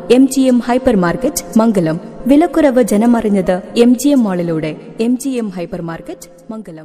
M G M hypermarket Mangalam വിലക്കുറവ് ജനമറിഞ്ഞത് M G M മാളിലൂടെ M G M hypermarket Mangalam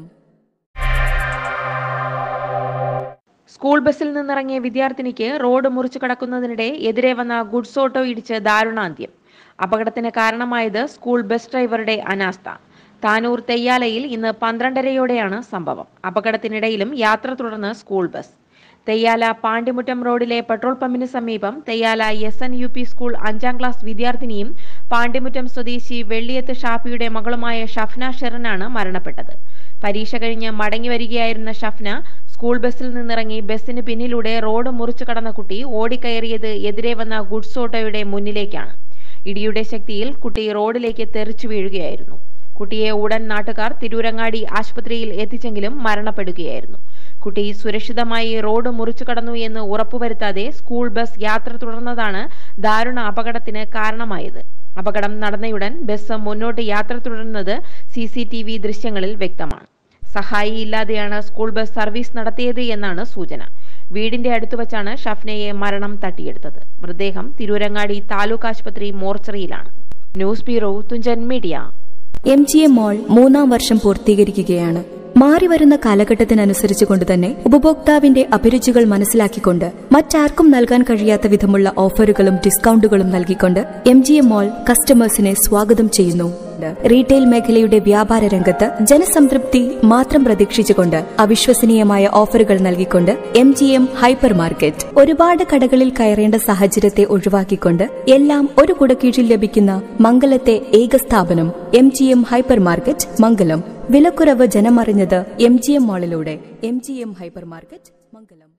school ബസ്സിൽ നിന്നിറങ്ങിയ വിദ്യാർത്ഥിനിക്ക് റോഡ് മുറിച്ചു കടക്കുന്നതിനിടെ എതിരെ വന്ന ഗുഡ്സ് ഓട്ടോ ഇടിച്ച് ദാരുണാന്ത്യം അപകടത്തിന് കാരണമായത് സ്കൂൾ ബസ് ഡ്രൈവറുടെ അനാസ്ഥ താനൂർ തെയ്യാലയിൽ ഇന്ന് പന്ത്രണ്ടരയോടെയാണ് സംഭവം അപകടത്തിനിടയിലും യാത്ര തുടർന്ന് സ്കൂൾ ബസ് തെയ്യാല പാണ്ടിമുറ്റം റോഡിലെ പെട്രോൾ പമ്പിന് സമീപം Theyyala S N U P school അഞ്ചാം ക്ലാസ് വിദ്യാർത്ഥിനിയും പാണ്ടിമുറ്റം സ്വദേശി വെള്ളിയത്ത് ഷാഫിയുടെ മകളുമായ ഷഫ്ന ഷെറിനാണ് മരണപ്പെട്ടത് പരീക്ഷ കഴിഞ്ഞ് മടങ്ങി വരികയായിരുന്ന ഷഫ്ന സ്കൂൾ ബസ്സിൽ നിന്നിറങ്ങി ബസ്സിന് പിന്നിലൂടെ റോഡ് മുറിച്ചു കടന്ന കുട്ടി ഓടിക്കയറിയത് എതിരെ വന്ന ഗുഡ്സ് ഓട്ടോയുടെ മുന്നിലേക്കാണ് ഇടിയുടെ ശക്തിയിൽ കുട്ടി റോഡിലേക്ക് തെറിച്ചു വീഴുകയായിരുന്നു കുട്ടിയെ ഉടൻ നാട്ടുകാർ തിരൂരങ്ങാടി ആശുപത്രിയിൽ എത്തിച്ചെങ്കിലും മരണപ്പെടുകയായിരുന്നു കുട്ടി സുരക്ഷിതമായി റോഡ് മുറിച്ചു കടന്നു എന്ന് ഉറപ്പുവരുത്താതെ സ്കൂൾ ബസ് യാത്ര തുടർന്നതാണ് ദാരുണ അപകടത്തിന് കാരണമായത് അപകടം നടന്നയുടൻ ബസ് മുന്നോട്ട് യാത്ര തുടരുന്നത് സി സി ടി വി ദൃശ്യങ്ങളിൽ വ്യക്തമാണ് സഹായി ഇല്ലാതെയാണ് സ്കൂൾ ബസ് സർവീസ് നടത്തിയത് എന്നാണ് സൂചന വീടിന്റെ അടുത്ത് വച്ചാണ് ഷഫ്നയെ മരണം തട്ടിയെടുത്തത് മൃതദേഹം തിരൂരങ്ങാടി താലൂക്ക് ആശുപത്രി മോർച്ചറിയിലാണ് news bureau Thunchan media M G M mall മൂന്നാം വർഷം പൂർത്തീകരിക്കുകയാണ് മാറിവരുന്ന കാലഘട്ടത്തിനനുസരിച്ച് കൊണ്ട് തന്നെ ഉപഭോക്താവിന്റെ അഭിരുചികൾ മനസ്സിലാക്കിക്കൊണ്ട് മറ്റാർക്കും നൽകാൻ കഴിയാത്ത വിധമുള്ള ഓഫറുകളും ഡിസ്കൗണ്ടുകളും നൽകിക്കൊണ്ട് എം ജി എം മാൾ കസ്റ്റമേഴ്സിനെ സ്വാഗതം ചെയ്യുന്നു റീറ്റെയിൽ മേഖലയുടെ വ്യാപാര രംഗത്ത് ജനസംതൃപ്തി മാത്രം പ്രതീക്ഷിച്ചുകൊണ്ട് അവിശ്വസനീയമായ ഓഫറുകൾ നൽകിക്കൊണ്ട് M G M hypermarket ഒരുപാട് കടകളിൽ കയറേണ്ട സാഹചര്യത്തെ ഒഴിവാക്കിക്കൊണ്ട് എല്ലാം ഒരു കുടക്കീഴിൽ ലഭിക്കുന്ന മംഗലത്തെ ഏക സ്ഥാപനം M G M hypermarket Mangalam വിലക്കുറവ് ജനമറിഞ്ഞത് എം ജി എം മാളിലൂടെ M G M hypermarket മംഗലം